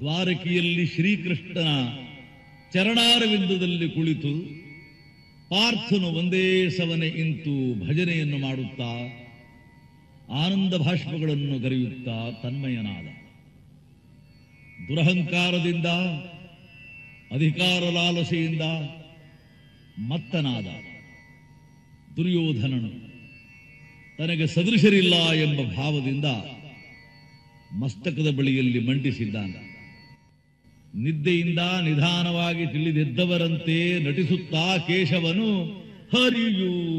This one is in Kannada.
ದ್ವಾರಕಿಯಲ್ಲಿ ಶ್ರೀಕೃಷ್ಣನ ಚರಣಾರವಿಂದದಲ್ಲಿ ಕುಳಿತು ಪಾರ್ಥನು ಒಂದೇ ಸವನೆ ಇಂತು ಭಜನೆಯನ್ನು ಮಾಡುತ್ತಾ ಆನಂದ ಭಾಷ್ಪಗಳನ್ನು ಗರೆಯುತ್ತಾ ತನ್ಮಯನಾದ ದುರಹಂಕಾರದಿಂದ ಅಧಿಕಾರ ಲಾಲಸೆಯಿಂದ ಮತ್ತನಾದ ದುರ್ಯೋಧನನು ತನಗೆ ಸದೃಶರಿಲ್ಲ ಎಂಬ ಭಾವದಿಂದ ಮಸ್ತಕದ ಬಳಿಯಲ್ಲಿ ಮಂಡಿಸಿದ್ದಾನೆ ನಿದ್ದೆಯಿಂದ ನಿಧಾನವಾಗಿ ತಿಳಿದೆದ್ದವರಂತೆ ನಟಿಸುತ್ತಾ ಕೇಶವನು ಹರಿಯೂ